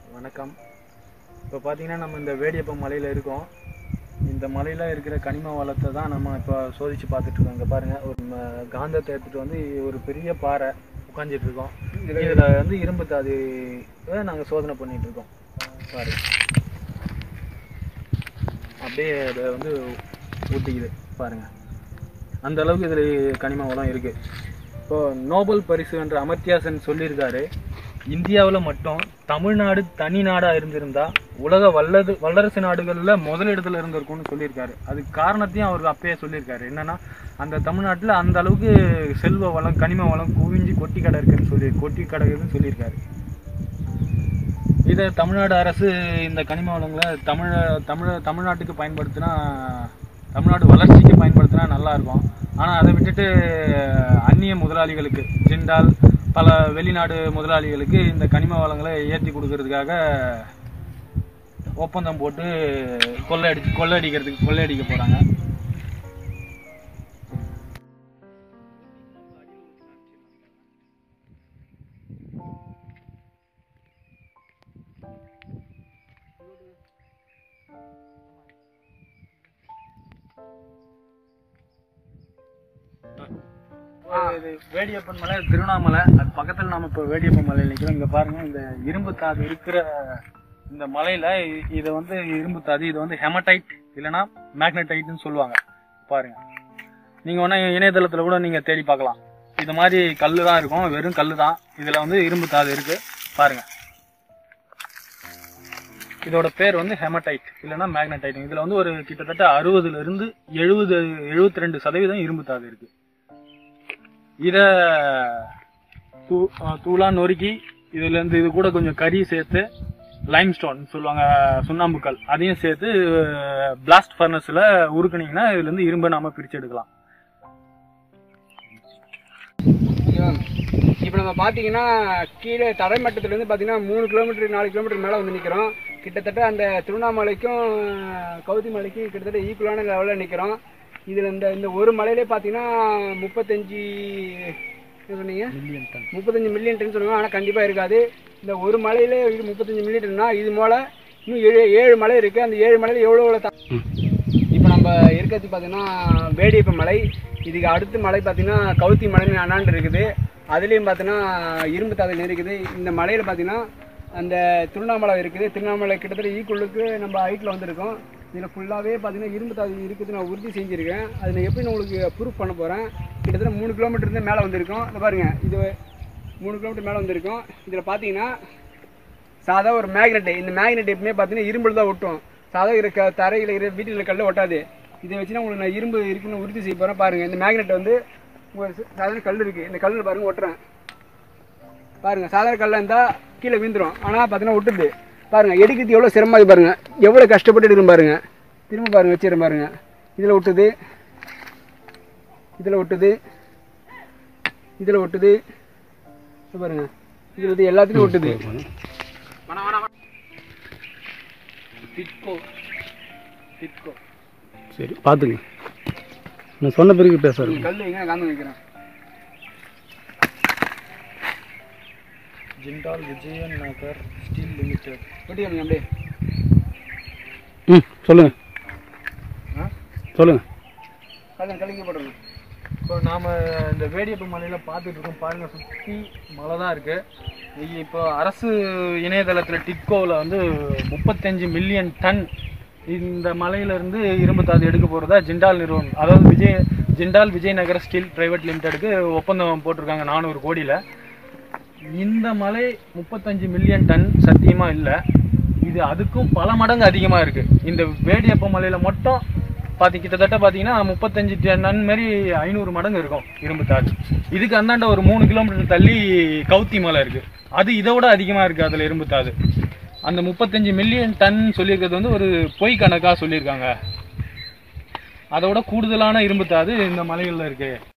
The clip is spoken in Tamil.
வணக்கம் இப்போ பார்த்தீங்கன்னா நம்ம இந்த வேடியப்பம் மலையில் இருக்கோம் இந்த மலையில் இருக்கிற கனிம வளத்தை தான் நம்ம இப்போ சோதிச்சு பார்த்துட்டு இருக்கோம் இங்கே பாருங்கள் ஒரு ம- காந்தத்தை எடுத்துகிட்டு வந்து ஒரு பெரிய பாறை உட்காந்துட்டு இருக்கோம் இதில் வந்து இரும்பு தாது நாங்கள் சோதனை பண்ணிட்டு இருக்கோம் பாருங்க அப்படியே அதை வந்து ஊட்டிக்குது பாருங்க அந்த அளவுக்கு இதில் கனிம வளம் இருக்கு இப்போ நோபல் பரிசு என்ற அமர்த்தியா சென் சொல்லியிருக்காரு இந்தியாவில் மட்டும் தமிழ்நாடு தனி நாடா இருந்திருந்தா உலக வல்லது வல்லரசு நாடுகளில் முதலிடத்துல இருந்திருக்கும்னு சொல்லியிருக்காரு அதுக்கு காரணத்தையும் அவர் அப்பயே சொல்லியிருக்காரு என்னன்னா அந்த தமிழ்நாட்டில் அந்த அளவுக்கு செல்வ வளம் கனிம வளம் குவிஞ்சு கொட்டி கிடக்குன்னு சொல்லி கொட்டி கிடக்குதுன்னு சொல்லியிருக்காரு இதை தமிழ்நாடு அரசு இந்த கனிம வளங்களை தமிழ தமிழ தமிழ்நாட்டுக்கு பயன்படுத்தினா தமிழ்நாடு வளர்ச்சிக்கு பயன்படுத்தினா நல்லா இருக்கும் ஆனால் அதை விட்டுட்டு அந்நிய முதலாளிகளுக்கு ஜிண்டால் பல வெளிநாடு முதலாளிகளுக்கு இந்த கனிம வளங்களை ஏற்றி கொடுக்கறதுக்காக ஒப்பந்தம் போட்டு கொள்ளையடிச்சு கொள்ளையடிக்கிறதுக்கு கொள்ளையடிக்க போகிறாங்க இது வேடியப்பன் மலை திருவண்ணாமலை அது பக்கத்தில் நாம இப்போ வேடியப்பன் மலையில் நிற்கிறோம் இங்கே பாருங்க இந்த இரும்பு தாது இருக்கிற இந்த மலையில இ- இதை வந்து இரும்பு தாது இது வந்து ஹெமடைட் இல்லைன்னா மேக்னடைட்னு சொல்லுவாங்க பாருங்க நீங்க வேணா இணையதளத்துல கூட நீங்க தேடி பார்க்கலாம் இது மாதிரி கல்லு தான் இருக்கும் வெறும் கல்லு தான் இதுல வந்து இரும்பு தாது இருக்கு பாருங்க இதோட பேர் வந்து ஹெமடைட் இல்லைன்னா மேக்னடைட் இதுல வந்து ஒரு கிட்டத்தட்ட அறுபதுல இருந்து எழுபது எழுபத்தி ரெண்டு சதவீதம் இரும்பு தாது இருக்கு இதை தூ அஹ் தூளா நொறுக்கி இதுல இருந்து இது கூட கொஞ்சம் கறி சேர்த்து லைம்ஸ்டோன் சொல்லுவாங்க சுண்ணாம்புக்கல் அதையும் சேர்த்து பிளாஸ்ட் ஃபர்னஸ்ல உருக்குனீங்கன்னா இதுல இருந்து இரும்பை நாம பிரிச்சு எடுக்கலாம் ஓகேவா இப்போ நம்ம பார்த்தீங்கன்னா கீழே தரைமட்டத்துலேருந்து பார்த்தீங்கன்னா மூணு கிலோமீட்டர் நாலு கிலோமீட்டர் மேலே வந்து நிற்கிறோம் கிட்டத்தட்ட அந்த திருவண்ணாமலைக்கும் கவுதி மலைக்கும் கிட்டத்தட்ட ஈக்குவலான லெவலில் நிற்கிறோம் இதில் இந்த இந்த ஒரு மலையிலே பார்த்தீங்கன்னா முப்பத்தஞ்சு என்ன சொன்னீங்க மில்லியன் டன் முப்பத்தஞ்சு மில்லியன் டன் சொல்லுவாங்க ஆனால் கண்டிப்பாக இருக்காது இந்த ஒரு மலையிலே இது முப்பத்தஞ்சு மில்லியன் டன்னா இது போல இன்னும் ஏழு ஏழு மலை இருக்குது அந்த ஏழு மலையில் எவ்வளோ எவ்வளோ தா இப்போ நம்ம இருக்கிறது பார்த்தீங்கன்னா வேடியப்ப மலை இதுக்கு அடுத்த மலை பார்த்தீங்கன்னா கவுத்தி மலைன்னு அண்ணாண்டு இருக்குது அதுலேயும் பார்த்தீங்கன்னா இரும்பு தாதல் இருக்குது இந்த மலையில் பார்த்தீங்கன்னா அந்த திருவண்ணாமலை இருக்குது திருவண்ணாமலை கிட்டத்தட்ட ஈக்குவலுக்கு நம்ம ஹைட்டில் வந்திருக்கோம் இதில் ஃபுல்லாகவே பார்த்தீங்கன்னா இரும்பு தாது இருக்குது நான் உறுதி செஞ்சுருக்கேன் அதை நான் எப்படி நான் உங்களுக்கு ப்ரூஃப் பண்ண போகிறேன் கிட்டத்தட்ட மூணு கிலோமீட்டர்லேருந்து மேலே வந்திருக்கோம் இந்த பாருங்க இது மூணு கிலோமீட்டர் மேலே வந்திருக்கோம் இதில் பார்த்தீங்கன்னா சாதா ஒரு மேக்னெட் இந்த மேக்னெட் எப்பவுமே பார்த்தீங்கன்னா இரும்பில் தான் ஒட்டும் சாதா இருக்க தரையில் இருக்கிற வீட்டில் கல்ல ஒட்டாது இதை வச்சுன்னா உங்களுக்கு நான் இரும்பு இருக்குன்னு உறுதி செய்ய போகிறேன் பாருங்கள் இந்த மேக்னெட் வந்து ஒரு ச- சாதாரண கல் இருக்குது இந்த கல்லில் பாருங்கள் ஒட்டுறேன் பாருங்கள் சாதாரண கல்லாக இருந்தால் கீழே விழுந்துரும் ஆனால் பார்த்தீங்கன்னா ஒட்டுது பாருங்கள் எடுக்கிறது எவ்வளோ சிரமமாக இருக்கு பாருங்கள் எவ்வளோ கஷ்டப்பட்டு எடுக்கும் பாருங்கள் திரும்ப பாருங்கள் வச்சிடும் பாருங்கள் இதில் ஒட்டுது இதில் ஒட்டுது இதில் ஒட்டுது இது பாருங்க இதில் வந்து எல்லாத்துலையும் ஒட்டுது வேணாம் வேணாம் டிட்கோ டிட்கோ சரி பார்த்துங்க நான் சொன்ன பிறகு பேசுறேன் நீங்க கல் எங்க காந்து வைக்கிறேன் Jindal Vijayanagar steel limited வெட்டி காமிங்க அப்படியே ம் சொல்லுங்கள் ஆ சொல்லுங்கள் கல் கல்லிங்க போட்டுருங்க இப்போ நாம இந்த வேடியப்ப மலையில பார்த்துட்டு இருக்கோம் பாருங்க சுற்றி மலை தான் இருக்கு இ- இப்போ அரசு இணையதளத்தில் டிட்கோவில் வந்து முப்பத்தஞ்சு மில்லியன் டன் இந்த மலையில இருந்து இரும்பு தாது எடுக்க போறதா ஜிண்டால் நிறுவனம் அதாவது விஜய் ஜிண்டால் விஜயநகர ஸ்டீல் பிரைவேட் லிமிடெடுக்கு ஒப்பந்தம் போட்டிருக்காங்க நானூறு கோடியில் இந்த மலை முப்பத்தஞ்சு மில்லியன் டன் சத்தியமா இல்லை இது அதுக்கும் பல மடங்கு அதிகமாக இருக்கு இந்த வேடியப்ப மலையில மட்டும் பாத்தி கிட்டத்தட்ட பார்த்தீங்கன்னா முப்பத்தஞ்சு டன் மாதிரி ஐநூறு மடங்கு இருக்கும் இரும்பு தாது இதுக்கு அந்தாண்ட ஒரு மூணு கிலோமீட்டர் தள்ளி கவுத்தி மலை இருக்கு அது இதை விட அதிகமாக இருக்கு அதில் இரும்பு தாது அந்த முப்பத்தஞ்சு மில்லியன் டன் சொல்லியிருக்கிறது வந்து ஒரு பொய் கணக்காக சொல்லியிருக்காங்க அதை விட கூடுதலான இரும்பு தாது இந்த மலைகளில் இருக்கு